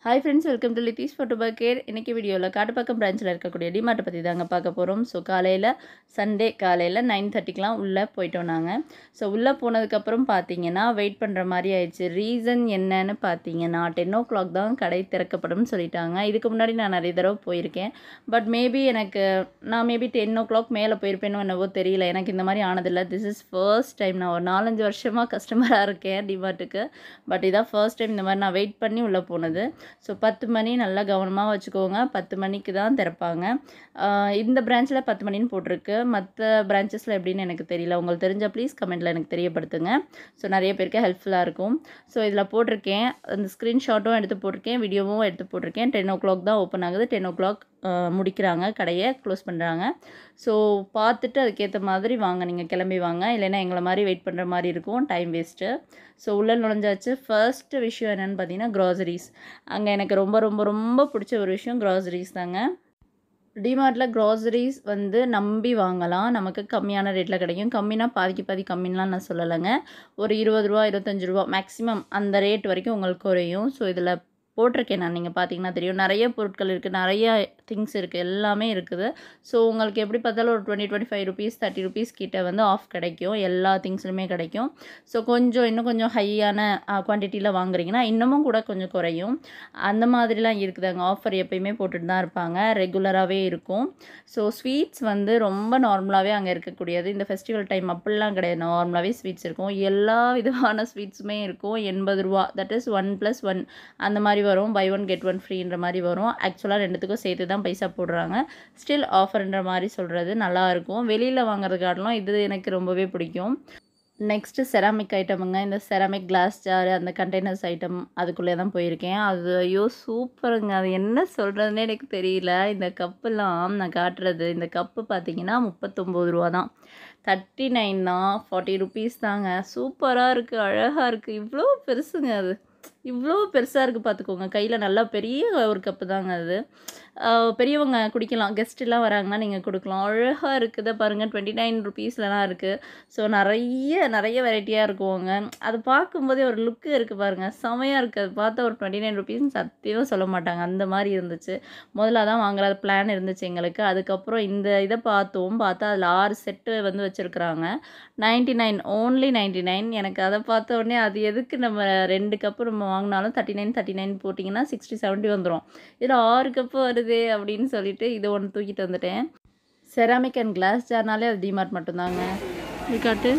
hi friends welcome to லித்தீஸ் photo பக்கேர் இன்றைக்கி வீடியோவில் காட்டுப்பாக்கம் பிரான்ச்சில் இருக்கக்கூடிய டிமார்ட்டை பற்றி தாங்க பார்க்க போகிறோம் ஸோ காலையில் சண்டே காலையில் நைன் தேர்ட்டிக்கெலாம் உள்ளே போயிட்டோம் நாங்கள் ஸோ உள்ளே போனதுக்கப்புறம் பார்த்தீங்கன்னா வெயிட் பண்ணுற மாதிரி ஆயிடுச்சு ரீசன் என்னன்னு பார்த்தீங்கன்னா டென் ஓ கிளாக் தான் கடை திறக்கப்படும்னு சொல்லிட்டாங்க இதுக்கு முன்னாடி நான் நிறைய தடவை போயிருக்கேன் பட் மேபி எனக்கு நான் மேபி டென் ஓ கிளாக் மேலே போயிருப்பேனோ என்னவோ தெரியல எனக்கு இந்த மாதிரி ஆனதில்லை திஸ் இஸ் ஃபர்ஸ்ட் டைம் நான் ஒரு நாலஞ்சு வருஷமாக கஸ்டமராக இருக்கேன் டிமார்ட்டுக்கு பட் இதான் ஃபர்ஸ்ட் டைம் இந்த மாதிரி நான் வெயிட் பண்ணி உள்ளே போனது ஸோ பத்து மணி நல்லா கவனமாக வச்சுக்கோங்க பத்து மணிக்கு தான் திறப்பாங்க ஆஹ் இந்த பிரான்ச்சில் பத்து மணின்னு போட்டிருக்கு மற்ற பிரான்ச்சஸில் எப்படின்னு எனக்கு தெரியல உங்களுக்கு தெரிஞ்ச ப்ளீஸ் கமெண்ட்டில் எனக்கு தெரியப்படுத்துங்க ஸோ நிறைய பேருக்கு ஹெல்ப்ஃபுல்லாக இருக்கும் ஸோ இதில் போட்டிருக்கேன் அந்த ஸ்க்ரீன்ஷாட்டும் எடுத்து போட்டிருக்கேன் வீடியோவும் எடுத்து போட்டிருக்கேன் டென் ஓ கிளாக் தான் ஓப்பன் ஆகுது டென் ஓ கிளாக் முடிக்கிறாங்க கடையை க்ளோஸ் பண்ணுறாங்க ஸோ பார்த்துட்டு அதுக்கேற்ற மாதிரி வாங்க நீங்கள் கிளம்பி வாங்க இல்லைன்னா எங்களை மாதிரி வெயிட் பண்ணுற மாதிரி இருக்கும் டைம் வேஸ்ட்டு ஸோ உள்ளே நுழைஞ்சாச்சு ஃபர்ஸ்ட்டு விஷயம் என்னென்னு பார்த்தீங்கன்னா க்ராசரிஸ் அங்கே எனக்கு ரொம்ப ரொம்ப ரொம்ப பிடிச்ச ஒரு விஷயம் க்ராசரிஸ் தாங்க டிமார்ட்டில் க்ராசரிஸ் வந்து நம்பி வாங்கலாம் நமக்கு கம்மியான ரேட்டில் கிடைக்கும் கம்மினா பாதிக்கு பாதி கம்மின்லாம் நான் சொல்லலைங்க ஒரு இருபது ரூபா இருபத்தஞ்சி ரூபா மேக்ஸிமம் அந்த ரேட் வரைக்கும் உங்களுக்கு குறையும் ஸோ இதில் போட்டிருக்கேன் நான் நீங்கள் பார்த்தீங்கன்னா தெரியும் நிறைய பொருட்கள் இருக்குது நிறைய திங்ஸ் இருக்குது எல்லாமே இருக்குது ஸோ உங்களுக்கு எப்படி பார்த்தாலும் ஒரு twenty twenty five rupees thirty rupees கிட்ட வந்து ஆஃப் கிடைக்கும் எல்லா திங்ஸ்லையுமே கிடைக்கும் ஸோ கொஞ்சம் இன்னும் கொஞ்சம் ஹையான குவான்டிட்டியில் வாங்குறீங்கன்னா இன்னமும் கூட கொஞ்சம் குறையும் அந்த மாதிரிலாம் இருக்குதாங்க ஆஃபர் எப்பயுமே போட்டுட்டு தான் இருப்பாங்க ரெகுலராகவே இருக்கும் ஸோ ஸ்வீட்ஸ் வந்து ரொம்ப நார்மலாகவே அங்கே இருக்கக்கூடியது இந்த ஃபெஸ்டிவல் டைம் அப்படிலாம் கிடையாது நார்மலாகவே ஸ்வீட்ஸ் இருக்கும் எல்லா விதமான ஸ்வீட்ஸுமே இருக்கும் எண்பது ரூபா that is one plus one அந்த மாதிரி வரும் பை ஒன் கெட் ஒன் ஃப்ரீன்ற மாதிரி வரும் ஆக்சுவலாக ரெண்டுத்துக்கும் சேர்த்து தான் பைசா போடுறாங்க ஸ்டில் ஆஃபர்ன்ற மாதிரி சொல்கிறது நல்லாயிருக்கும் வெளியில் வாங்குறது காட்டிலும் இது எனக்கு ரொம்பவே பிடிக்கும் நெக்ஸ்ட்டு செராமிக் ஐட்டமுங்க இந்த செராமிக் கிளாஸ் ஜார் அந்த கண்டெய்னர்ஸ் ஐட்டம் அதுக்குள்ளே தான் போயிருக்கேன் அது ஐயோ சூப்பருங்க அது என்ன சொல்கிறதுனே எனக்கு தெரியல இந்த கப்புலாம் நான் காட்டுறது இந்த கப்பு பார்த்தீங்கன்னா முப்பத்தொம்போது ரூபா தான் தேர்ட்டி நைன் தான் ஃபார்ட்டி ருபீஸ் தாங்க சூப்பராக இருக்குது அழகாக இருக்குது இவ்வளோ பெருசுங்க அது இவ்வளோ பெருசாக இருக்குது பார்த்துக்கோங்க கையில் நல்லா பெரிய ஒரு கப்பு தாங்க அது பெரியவங்க குடிக்கலாம் கெஸ்ட்டுலாம் வராங்கன்னா நீங்கள் கொடுக்கலாம் அழகாக இருக்குது பாருங்கள் டுவெண்ட்டி நைன் ருபீஸ்லலாம் இருக்குது ஸோ நிறைய நிறைய வெரைட்டியாக இருக்குவோங்க அது பார்க்கும்போதே ஒரு லுக்கு இருக்குது பாருங்கள் செமையாக இருக்குது அது பார்த்தா ஒரு டுவெண்ட்டி நைன் ருபீஸ்னு சத்தியமாக சொல்ல மாட்டாங்க அந்த மாதிரி இருந்துச்சு முதல்ல தான் வாங்குற பிளான் இருந்துச்சு எங்களுக்கு அதுக்கப்புறம் இந்த இதை பார்த்தோம் பார்த்தா அதில் ஆறு செட்டு வந்து வச்சுருக்குறாங்க ninety nine only ninety nine எனக்கு அதை பார்த்த உடனே அது எதுக்கு நம்ம ரெண்டு கப்பு நம்ம வாங்கினாலும் தேர்ட்டி நைன் தேர்ட்டி நைன் போட்டிங்கன்னா சிக்ஸ்டி செவன்ட்டி வந்துடும் இதில் ஆறு கப்பு வருது அப்படின்னு சொல்லிட்டு இதை ஒன்று தூக்கிட்டு வந்துட்டேன் செராமிக் அண்ட் கிளாஸ் ஜார்னாலே அது டிமார்ட் மட்டும்தாங்க இது காட்டு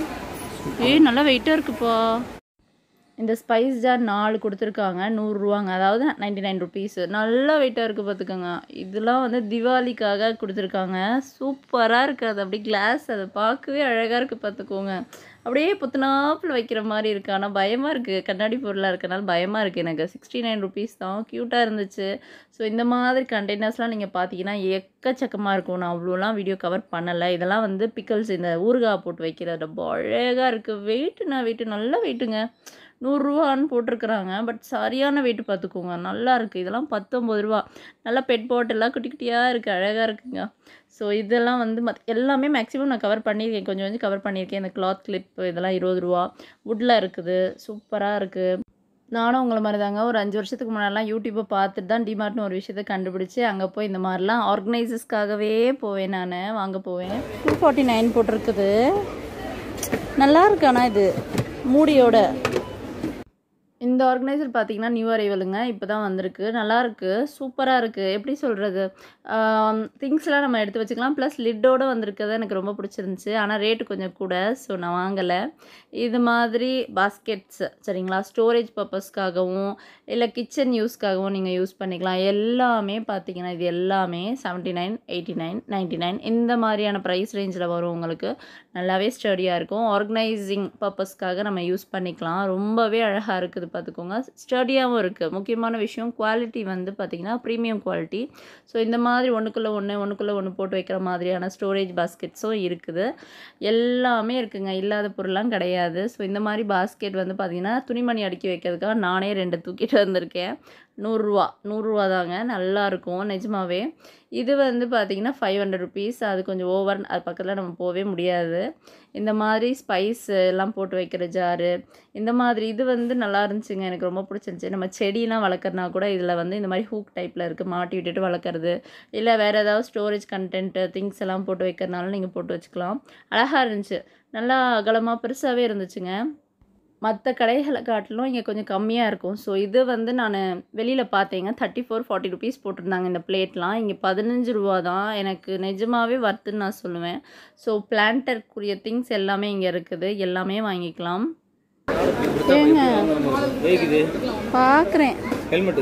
ஏய் நல்லா வெயிட்டாக இருக்குப்பா இந்த ஸ்பைஸ் ஜார் நாலு கொடுத்துருக்காங்க நூறுரூவாங்க அதாவது நைன்டி நைன் ருபீஸு நல்லா வெயிட்டாக இருக்குது பார்த்துக்கோங்க இதெல்லாம் வந்து திவாலிக்காக கொடுத்துருக்காங்க சூப்பராக இருக்குது அது அப்படியே கிளாஸ் அதை பார்க்கவே அழகாக இருக்குது பார்த்துக்கோங்க அப்படியே புத்துனாப்பில் வைக்கிற மாதிரி இருக்குது ஆனால் பயமாக இருக்குது கண்ணாடி பொருளாக இருக்கனால பயமாக இருக்குது எனக்கு சிக்ஸ்டி நைன் ருபீஸ் தான் க்யூட்டாக இருந்துச்சு ஸோ இந்த மாதிரி கண்டெய்னர்ஸ்லாம் நீங்கள் பார்த்தீங்கன்னா எக்கச்சக்கமாக இருக்கும் நான் அவ்வளோலாம் வீடியோ கவர் பண்ணலை இதெல்லாம் வந்து பிக்கல்ஸ் இந்த ஊறுகாய் போட்டு வைக்கிற டப்பா அழகாக இருக்குது வெயிட்டுனா வெயிட்டு நல்ல வெயிட்டுங்க நூறுரூவான்னு போட்டிருக்குறாங்க பட் சரியான வெயிட்டு பார்த்துக்கோங்க நல்லா இருக்குது இதெல்லாம் பத்தொம்பது ரூபா நல்லா பெட் பாட்டெல்லாம் குட்டி குட்டியாக இருக்குது அழகாக இருக்குங்க ஸோ இதெல்லாம் வந்து மத் எல்லாமே மேக்ஸிமம் நான் கவர் பண்ணியிருக்கேன் கொஞ்சம் கொஞ்சம் கவர் பண்ணியிருக்கேன் இந்த கிளாத் கிளிப் இதெல்லாம் இருபது ரூபா வுட்டில் இருக்குது சூப்பராக இருக்குது நானும் உங்களை மாதிரி தாங்க ஒரு அஞ்சு வருஷத்துக்கு முன்னாடிலாம் யூடியூப்பை பார்த்துட்டு தான் டிமார்ட்னு ஒரு விஷயத்த கண்டுபிடிச்சி அங்கே போய் இந்த மாதிரிலாம் ஆர்கனைசஸ்க்காகவே போவேன் நான் வாங்க போவேன் டூ ஃபார்ட்டி நைன் போட்டிருக்குது நல்லா இருக்கு ஆனால் இது மூடியோட இந்த ஆர்கனைசர் பார்த்தீங்கன்னா நியூ அரைவலுங்க இப்போ தான் வந்திருக்கு நல்லாயிருக்கு சூப்பராக இருக்குது எப்படி சொல்கிறது திங்ஸ்லாம் நம்ம எடுத்து வச்சுக்கலாம் ப்ளஸ் லிட்டோடு வந்திருக்கிறது எனக்கு ரொம்ப பிடிச்சிருந்துச்சி ஆனால் ரேட்டு கொஞ்சம் கூட ஸோ நான் வாங்கலை இது மாதிரி பாஸ்கெட்ஸ் சரிங்களா ஸ்டோரேஜ் பர்பஸ்க்காகவும் இல்லை கிச்சன் யூஸ்க்காகவும் நீங்கள் யூஸ் பண்ணிக்கலாம் எல்லாமே பார்த்தீங்கன்னா இது எல்லாமே seventy nine eighty nine ninety nine இந்த மாதிரியான ப்ரைஸ் ரேஞ்சில் வரும் உங்களுக்கு நல்லாவே ஸ்டடியாக இருக்கும் ஆர்கனைசிங் பர்பஸ்க்காக நம்ம யூஸ் பண்ணிக்கலாம் ரொம்பவே அழகாக இருக்குது பார்த்துக்கோங்க ஸ்டடியாகவும் இருக்குது முக்கியமான விஷயம் குவாலிட்டி வந்து பார்த்திங்கன்னா ப்ரீமியம் குவாலிட்டி ஸோ இந்த மாதிரி ஒன்றுக்குள்ளே ஒன்று ஒன்றுக்குள்ளே ஒன்று போட்டு வைக்கிற மாதிரியான ஸ்டோரேஜ் பாஸ்கெட்ஸும் இருக்குது எல்லாமே இருக்குங்க இல்லாத பொருள்லாம் கிடையாது ஸோ இந்த மாதிரி பாஸ்கெட் வந்து பார்த்திங்கன்னா துணிமணி அடுக்கி வைக்கிறதுக்காக நானே ரெண்டு தூக்கிட்டு வந்திருக்கேன் நூறுரூவா நூறுரூவா தாங்க நல்லாயிருக்கும் நிஜமாவே இது வந்து பார்த்திங்கன்னா ஃபைவ் ஹண்ட்ரட் ருபீஸ் அது கொஞ்சம் ஓவர் அது பக்கத்தில் நம்ம போகவே முடியாது இந்த மாதிரி ஸ்பைஸ் எல்லாம் போட்டு வைக்கிற ஜாரு இந்த மாதிரி இது வந்து நல்லா இருந்துச்சுங்க எனக்கு ரொம்ப பிடிச்சிருந்துச்சி நம்ம செடியெலாம் வளர்க்குறனா கூட இதில் வந்து இந்த மாதிரி ஹூக் டைப்பில் இருக்குது மாட்டி விட்டுட்டு வளர்க்குறது இல்லை வேறு ஏதாவது ஸ்டோரேஜ் கண்டென்ட்டு திங்ஸ் எல்லாம் போட்டு வைக்கிறனால நீங்கள் போட்டு வச்சுக்கலாம் அழகாக இருந்துச்சு நல்லா அகலமாக பெருசாகவே இருந்துச்சுங்க மற்ற கடைகளை காட்டிலும் இங்கே கொஞ்சம் கம்மியாக இருக்கும் ஸோ இது வந்து நான் வெளியில் பார்த்தேங்க தேர்ட்டி ஃபோர் ஃபார்ட்டி ருபீஸ் போட்டிருந்தாங்க இந்த பிளேட்லாம் இங்கே பதினஞ்சு ரூபா தான் எனக்கு நிஜமாகவே வர்த்துன்னு நான் சொல்லுவேன் ஸோ பிளான்டருக்குரிய திங்ஸ் எல்லாமே இங்கே இருக்குது எல்லாமே வாங்கிக்கலாம் ஏங்க வேகுது பார்க்குறேன் ஹெல்மெட்டு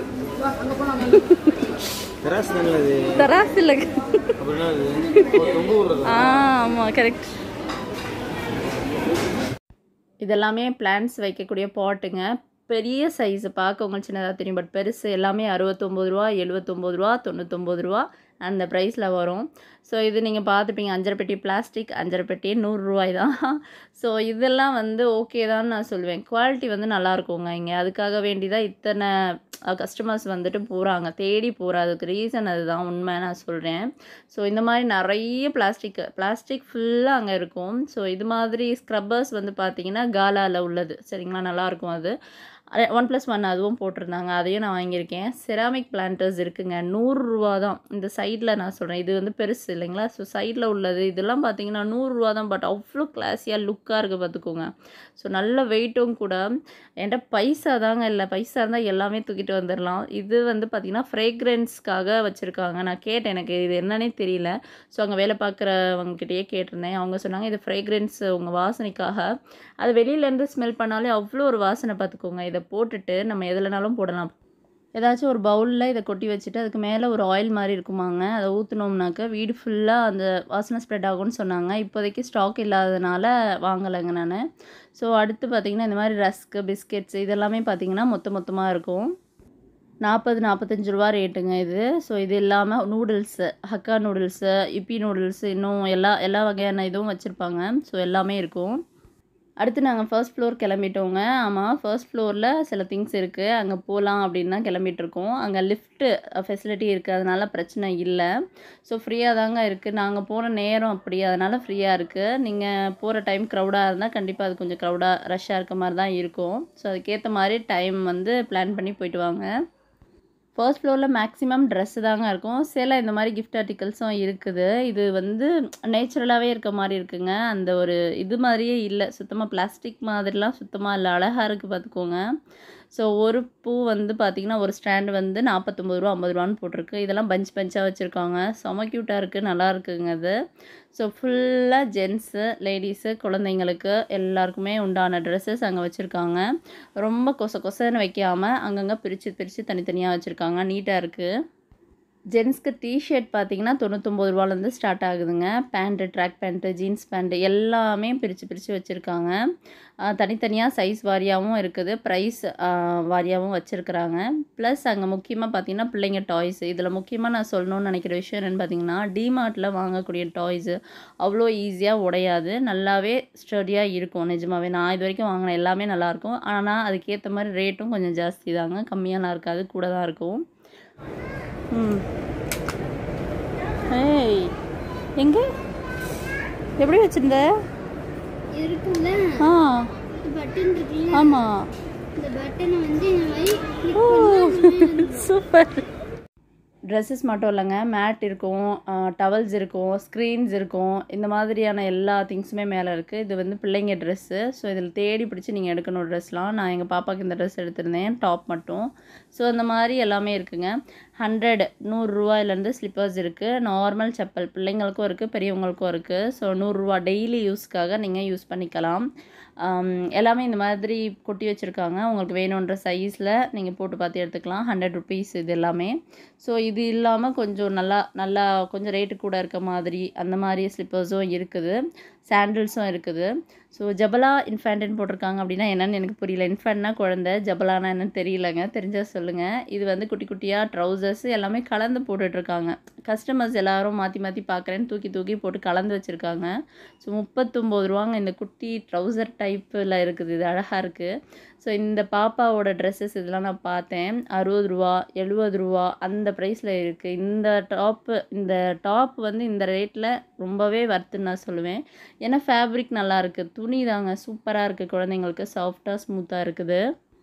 தராசு தானே அது தராசு இல்லை அப்படின்னா அது ஒரு தொங்க விடுறது ஆ ஆமாம் கரெக்ட் இதெல்லாமே பிளான்ஸ் வைக்கக்கூடிய பாட்டுங்க பெரிய சைஸு பார்க்க உங்களுக்கு சின்னதாக தெரியும் பட் பெருசு எல்லாமே அறுபத்தொம்போது ரூபா எழுபத்தொம்போது ரூபா தொண்ணூத்தொம்பது ரூபா அந்த ப்ரைஸில் வரும் ஸோ இது நீங்கள் பார்த்துப்பீங்க அஞ்சரை பெட்டி பிளாஸ்டிக் அஞ்சரை பெட்டி நூறுரூவாய் தான் ஸோ இதெல்லாம் வந்து ஓகே தான் நான் சொல்லுவேன் குவாலிட்டி வந்து நல்லா இருக்குங்க இங்கே அதுக்காக வேண்டி தான் இத்தனை கஸ்டமர்ஸ் வந்துட்டு போகிறாங்க தேடி போகிற அதுக்கு ரீசன் அதுதான் உண்மை நான் சொல்கிறேன் ஸோ இந்த மாதிரி நிறைய பிளாஸ்டிக் பிளாஸ்டிக் ஃபுல்லாக அங்கே இருக்கும் ஸோ இது மாதிரி ஸ்க்ரப்பர்ஸ் வந்து பார்த்தீங்கன்னா காலாவில் உள்ளது சரிங்களா நல்லாயிருக்கும் அது ஒன் ப்ளஸ் ஒன் அதுவும் போட்டிருந்தாங்க அதையும் நான் வாங்கியிருக்கேன் செராமிக் பிளான்டர்ஸ் இருக்குங்க நூறுரூவா தான் இந்த சைடில் நான் சொல்கிறேன் இது வந்து பெருசு இல்லைங்களா ஸோ சைடில் உள்ளது இதெல்லாம் பார்த்தீங்கன்னா நூறுரூவா தான் பட் அவ்வளோ கிளாஸியாக லுக்காக இருக்குது பார்த்துக்கோங்க ஸோ நல்ல வெயிட்டும் கூட என்கிட்ட பைசா தாங்க இல்லை பைசா இருந்தால் எல்லாமே தூக்கிட்டு வந்துடலாம் இது வந்து பார்த்திங்கன்னா ஃப்ரேக்ரன்ஸ்க்காக வச்சுருக்காங்க நான் கேட்டேன் எனக்கு இது என்னன்னே தெரியல ஸோ அங்கே வேலை பார்க்குறவங்ககிட்டயே கேட்டிருந்தேன் அவங்க சொன்னாங்க இது ஃப்ரேக்ரன்ஸ் உங்கள் வாசனைக்காக அது வெளியிலேருந்து ஸ்மெல் பண்ணாலே அவ்வளோ ஒரு வாசனை பார்த்துக்கோங்க இதை போட்டுட்டு நம்ம எதுலனாலும் போடலாம் ஏதாச்சும் ஒரு பவுலில் இதை கொட்டி வச்சுட்டு அதுக்கு மேலே ஒரு ஆயில் மாதிரி இருக்குமாங்க அதை ஊற்றினோம்னாக்க வீடு ஃபுல்லாக அந்த வாசனை ஸ்ப்ரெட் ஆகும்னு சொன்னாங்க இப்போதைக்கு ஸ்டாக் இல்லாதனால வாங்கலைங்க நான் ஸோ அடுத்து பார்த்திங்கன்னா இந்த மாதிரி ரஸ்க்கு பிஸ்கெட்ஸ் இதெல்லாமே பார்த்திங்கன்னா மொத்த மொத்தமாக இருக்கும் நாற்பது நாற்பத்தஞ்சு ரூபா ரேட்டுங்க இது ஸோ இது இல்லாமல் noodles hakka noodles Yippee noodles இன்னும் எல்லா எல்லா வகையான இதுவும் வச்சுருப்பாங்க ஸோ எல்லாமே இருக்கும் அடுத்து நாங்கள் ஃபர்ஸ்ட் ஃப்ளோர் கிளம்பிட்டோங்க ஆமாம் ஃபர்ஸ்ட் ஃப்ளோரில் சில திங்ஸ் இருக்குது அங்கே போகலாம் அப்படின்னு தான் கிளம்பிட்டுருக்கோம் அங்கே லிஃப்ட்டு ஃபெசிலிட்டி இருக்குது அதனால் பிரச்சனை இல்லை ஸோ ஃப்ரீயாக தாங்க இருக்குது நாங்கள் போன நேரம் அப்படி அதனால் ஃப்ரீயாக இருக்குது நீங்கள் போகிற டைம் க்ரௌடாக இருந்தால் கண்டிப்பாக அது கொஞ்சம் க்ரௌடாக ரஷ்ஷாக இருக்க மாதிரி தான் இருக்கும் ஸோ அதுக்கேற்ற மாதிரி டைம் வந்து பிளான் பண்ணி போயிட்டு வாங்க ஃபர்ஸ்ட் ஃப்ளோரில் மேக்ஸிமம் ட்ரெஸ்ஸு தாங்க இருக்கும் சில இந்த மாதிரி கிஃப்ட் ஆர்டிகல்ஸும் இருக்குது இது வந்து நேச்சுரலாகவே இருக்க மாதிரி இருக்குங்க அந்த ஒரு இது மாதிரியே இல்லை சுத்தமாக பிளாஸ்டிக் மாதிரிலாம் சுத்தமாக இல்லை அழகாக இருக்குது பார்த்துக்கோங்க ஸோ ஒரு பூ வந்து பார்த்திங்கன்னா ஒரு ஸ்டாண்டு வந்து நாற்பத்தொம்பது ரூபா ஐம்பது ரூபான்னு போட்டிருக்கு இதெல்லாம் பஞ்ச் பஞ்சாக வச்சுருக்காங்க செம க்யூட்டாக இருக்குது நல்லா இருக்குங்க அது ஸோ ஃபுல்லாக ஜென்ஸு லேடிஸு குழந்தைங்களுக்கு எல்லாருக்குமே உண்டான ட்ரெஸ்ஸஸ் அங்கே வச்சுருக்காங்க ரொம்ப கொச கொசன்னு வைக்காமல் அங்கங்கே பிரித்து பிரித்து தனித்தனியாக வச்சுருக்காங்க நீட்டாக இருக்குது ஜென்ஸ்க்கு டிஷர்ட் பார்த்தீங்கன்னா தொண்ணூத்தொம்பது ரூபாலேருந்து ஸ்டார்ட் ஆகுதுங்க pant track pant jeans pant எல்லாமே பிரித்து பிரித்து வச்சுருக்காங்க தனித்தனியாக சைஸ் வாரியாகவும் இருக்குது ப்ரைஸ் வாரியாகவும் வச்சுருக்குறாங்க ப்ளஸ் அங்கே முக்கியமாக பார்த்தீங்கன்னா பிள்ளைங்க டாய்ஸ் இதில் முக்கியமாக நான் சொல்லணும்னு நினைக்கிற விஷயம் என்னென்னு பார்த்தீங்கன்னா டிமார்ட்டில் வாங்கக்கூடிய டாய்ஸு அவ்வளோ ஈஸியாக உடையாது நல்லாவே ஸ்டடியாக இருக்கும் நிஜமாவே நான் இது வரைக்கும் வாங்கின எல்லாமே நல்லாயிருக்கும் ஆனால் அதுக்கேற்ற மாதிரி ரேட்டும் கொஞ்சம் ஜாஸ்தி தாங்க கம்மியாலாம் இருக்காது கூட தான் இருக்கும் ம் ஏய் எங்கே எப்படி வச்சிருந்த இருக்குல்ல ஆ இந்த பட்டன் இருக்குல்ல ஆமாம் இந்த பட்டனை வந்து இந்த மாதிரி click ஓ பண்ணா சூப்பர் ட்ரெஸ்ஸஸ் மட்டும் இல்லைங்க மேட் இருக்கும் டவல்ஸ் இருக்கும் ஸ்க்ரீன்ஸ் இருக்கும் இந்த மாதிரியான எல்லா திங்ஸுமே மேலே இருக்குது இது வந்து பிள்ளைங்க ட்ரெஸ்ஸு ஸோ இதில் தேடி பிடிச்சி நீங்கள் எடுக்கணும் ட்ரெஸ்லாம் நான் எங்கள் பாப்பாவுக்கு இந்த ட்ரெஸ் எடுத்திருந்தேன் டாப் மட்டும் ஸோ அந்த மாதிரி எல்லாமே இருக்குங்க ஹண்ட்ரட் நூறுரூவாயிலேருந்து ஸ்லிப்பர்ஸ் இருக்குது நார்மல் செப்பல் பிள்ளைங்களுக்கும் இருக்குது பெரியவங்களுக்கும் இருக்குது ஸோ நூறுரூவா டெய்லி யூஸ்க்காக நீங்கள் யூஸ் பண்ணிக்கலாம் ஆம், எல்லாமே இந்த மாதிரி கொட்டி வச்சுருக்காங்க உங்களுக்கு வேணுன்ற சைஸில் நீங்கள் போட்டு பார்த்து எடுத்துக்கலாம் ஹண்ட்ரட் ருபீஸ் இது எல்லாமே ஸோ இது இல்லாமல் கொஞ்சம் நல்லா நல்லா கொஞ்சம் ரேட்டு கூட இருக்க மாதிரி அந்த மாதிரி ஸ்லிப்பர்ஸும் இருக்குது சாண்டில்ஸும் இருக்குது ஸோ ஜபலா இன்ஃபேண்ட்னு போட்டிருக்காங்க அப்படின்னா என்னன்னு எனக்கு புரியல இன்ஃபேண்ட்னா குழந்தை ஜபலானா என்னன்னு தெரியலங்க தெரிஞ்சால் சொல்லுங்கள் இது வந்து குட்டி குட்டியாக ட்ரௌசர் ட்ரௌசர்ஸ் எல்லாமே கலந்து போட்டுட்ருக்காங்க கஸ்டமர்ஸ் எல்லாரும் மாற்றி மாற்றி பார்க்குறேன்னு தூக்கி தூக்கி போட்டு கலந்து வச்சுருக்காங்க ஸோ முப்பத்தொம்போது ரூபாங்க இந்த குட்டி ட்ரௌசர் டைப்பில் இருக்குது இது அழகாக இருக்குது ஸோ இந்த பாப்பாவோட ட்ரெஸ்ஸஸ் இதெல்லாம் நான் பார்த்தேன் அறுபது ரூபா எழுபது ரூபா அந்த ப்ரைஸில் இருக்குது இந்த டாப்பு இந்த டாப் வந்து இந்த ரேட்டில் ரொம்பவே வர்த்துன்னு நான் சொல்லுவேன் ஏன்னா ஃபேப்ரிக் நல்லா இருக்குது துணி தாங்க சூப்பராக இருக்குது குழந்தைங்களுக்கு சாஃப்டாக ஸ்மூத்தாக இருக்குது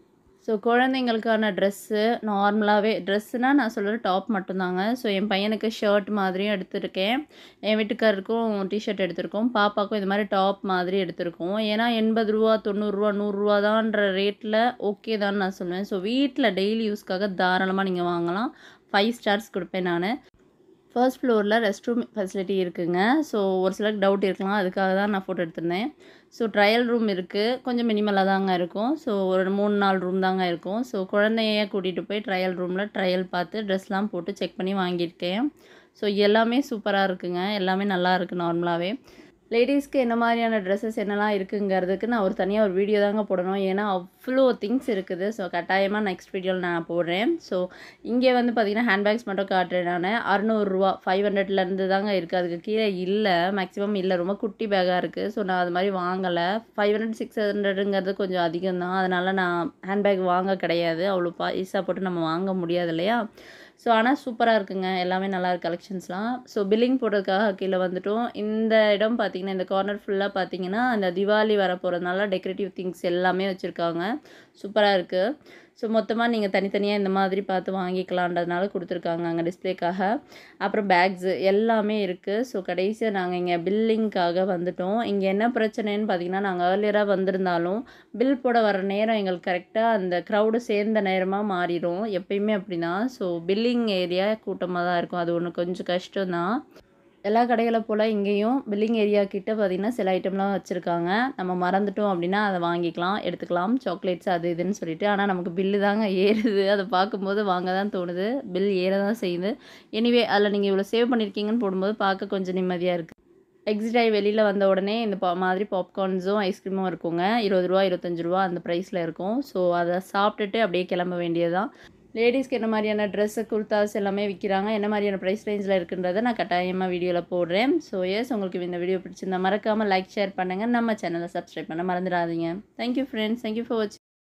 ஸோ குழந்தைங்களுக்கான ட்ரெஸ்ஸு நார்மலாகவே ட்ரெஸ்ஸுனால் நான் சொல்கிற டாப் மட்டும்தாங்க ஸோ என் பையனுக்கு ஷர்ட் மாதிரியும் எடுத்திருக்கேன் என் வீட்டுக்காரருக்கும் டிஷர்ட் எடுத்திருக்கோம் பாப்பாக்கும் இது மாதிரி டாப் மாதிரி எடுத்திருக்கோம் ஏன்னா எண்பது ரூபா தொண்ணூறுரூவா நூறுரூவா தான்ற ரேட்டில் ஓகே தான் நான் சொல்லுவேன் ஸோ வீட்டில் டெய்லி யூஸ்க்காக தாராளமாக நீங்கள் வாங்கலாம் ஃபைவ் ஸ்டார்ஸ் கொடுப்பேன் நான் ஃபர்ஸ்ட் ஃப்ளோரில் ரெஸ்ட் ரூம் ஃபெசிலிட்டி இருக்குங்க ஸோ ஒரு சிலருக்கு டவுட் இருக்கலாம் அதுக்காக தான் நான் ஃபோட்டோ எடுத்திருந்தேன் ஸோ ட்ரையல் ரூம் இருக்குது கொஞ்சம் மினிமலாக தாங்க இருக்கும் ஸோ ஒரு மூணு நாலு ரூம் தாங்க இருக்கும் ஸோ குழந்தைய கூட்டிகிட்டு போய் ட்ரையல் ரூமில் ட்ரையல் பார்த்து ட்ரெஸ்லாம் போட்டு செக் பண்ணி வாங்கியிருக்கேன் ஸோ எல்லாமே சூப்பராக இருக்குங்க எல்லாமே நல்லா இருக்குது நார்மலாகவே லேடிஸ்க்கு என்ன மாதிரியான ட்ரெஸ்ஸஸ் என்னெல்லாம் இருக்குங்கிறதுக்கு நான் ஒரு தனியாக ஒரு வீடியோ தாங்க போடணும் ஏன்னா அவ்வளோ திங்ஸ் இருக்குது ஸோ கட்டாயமாக நெக்ஸ்ட் வீடியோவில் நான் போடுறேன் ஸோ இங்கே வந்து பார்த்திங்கன்னா ஹேண்ட்பேக்ஸ் மட்டும் காட்டுறேன் நான் அறநூறுரூவா ஃபைவ் ஹண்ட்ரட்லேருந்து தாங்க இருக்குது அதுக்கு கீழே இல்லை மேக்ஸிமம் இல்லை ரொம்ப குட்டி பேக்காக இருக்குது ஸோ நான் அது மாதிரி வாங்கலை ஃபைவ் ஹண்ட்ரட் சிக்ஸ் ஹண்ட்ரடுங்கிறது கொஞ்சம் அதிகம் தான் அதனால் நான் ஹேண்ட்பேக் வாங்க கிடையாது அவ்வளோ பைசா போட்டு நம்ம வாங்க முடியாது இல்லையா ஸோ ஆனால் சூப்பராக இருக்குங்க எல்லாமே நல்லா இருக்கு கலெக்ஷன்ஸ்லாம் ஸோ பில்லிங் போடுறதுக்காக கீழே வந்துட்டோம் இந்த இடம் பார்த்தீங்கன்னா இந்த கார்னர் ஃபுல்லாக பார்த்தீங்கன்னா அந்த திவாலி வர போகிறதுனால டெக்கரேட்டிவ் திங்ஸ் எல்லாமே வச்சுருக்காங்க சூப்பராக இருக்குது ஸோ மொத்தமாக நீங்கள் தனித்தனியாக இந்த மாதிரி பார்த்து வாங்கிக்கலான்றதுனால கொடுத்துருக்காங்க அங்கே டிஸ்ப்ளேக்காக அப்புறம் பேக்ஸு எல்லாமே இருக்குது ஸோ கடைசியாக நாங்கள் இங்கே பில்லிங்க்காக வந்துட்டோம் இங்கே என்ன பிரச்சனைன்னு பார்த்தீங்கன்னா நாங்கள் ஏர்லியராக வந்திருந்தாலும் பில் போட வர நேரம் எங்களுக்கு கரெக்டாக அந்த க்ரௌடு சேர்ந்த நேரமாக மாறிடும் எப்பயுமே அப்படி தான் ஸோ பில்லிங் ஏரியா கூட்டமாக தான் இருக்கும் அது ஒன்று கொஞ்சம் கஷ்டம்தான் எல்லா கடைகளை போல் இங்கேயும் பில்லிங் ஏரியா கிட்ட பார்த்திங்கன்னா சில ஐட்டம்லாம் வச்சுருக்காங்க நம்ம மறந்துட்டோம் அப்படின்னா அதை வாங்கிக்கலாம் எடுத்துக்கலாம் சாக்லேட்ஸ் அது இதுன்னு சொல்லிட்டு ஆனால் நமக்கு பில்லு தாங்க ஏறுது அதை பார்க்கும்போது வாங்க தான் தோணுது பில் ஏற தான் செய்யுது எனிவே அதில் நீங்கள் இவ்வளோ சேவ் பண்ணியிருக்கீங்கன்னு போடும்போது பார்க்க கொஞ்சம் நிம்மதியாக இருக்குது எக்ஸிட் ஆகி வெளியில் வந்த உடனே இந்த பா மாதிரி பாப்கார்ன்ஸும் ஐஸ்கிரீமும் இருக்குங்க இருபது ரூபா இருபத்தஞ்சி ரூபா அந்த ப்ரைஸில் இருக்கும் ஸோ அதை சாப்பிட்டுட்டு அப்படியே கிளம்ப வேண்டியதுதான் லேடிஸ்க்கு என்ன மாதிரியான ட்ரெஸ்ஸு குர்தாஸ் எல்லாமே விற்கிறாங்க என்ன மாதிரியான ப்ரைஸ் ரேஞ்சில் இருக்குன்றதை நான் கட்டாயமாக வீடியோவில் போடுறேன் ஸோ எஸ் உங்களுக்கு இந்த வீடியோ பிடிச்சிருந்தா மறக்காமல் லைக் ஷேர் பண்ணுங்கள் நம்ம சேனலை சப்ஸ்கிரைப் பண்ண மறந்துடாதீங்க தேங்க்யூ ஃப்ரெண்ட்ஸ் தேங்க்யூ ஃபார் வாட்சிங்